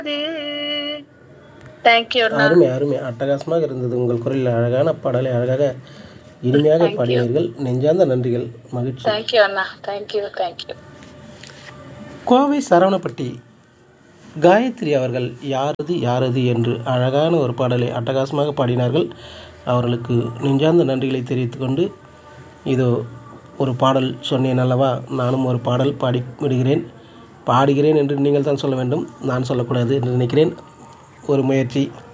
thank you அண்ணா அருமை அருமை அட்டகாசமாக இருந்தது உங்கள் குரலில் அழகான பாடலை அழகாக இனிமையாக பாடினீர்கள் நெஞ்சார்ந்த நன்றிகள் மகிழ்ச்சி தேங்க்யூ அண்ணா தேங்க்யூ தேங்க்யூ கோவை சரவணப்பட்டி காயத்ரி அவர்கள் யாரது யாரது என்று அழகான ஒரு பாடலை அட்டகாசமாக பாடினார்கள் அவர்களுக்கு நெஞ்சார்ந்த நன்றிகளை தெரிவித்துக்கொண்டு இதோ ஒரு பாடல் சொன்னேன் அல்லவா நானும் ஒரு பாடல் பாடி விடுகிறேன் பாடுகிறேன் என்று நீங்கள் தான் சொல்ல வேண்டும் நான் சொல்லக்கூடாது என்று நினைக்கிறேன் ஒரு முயற்சி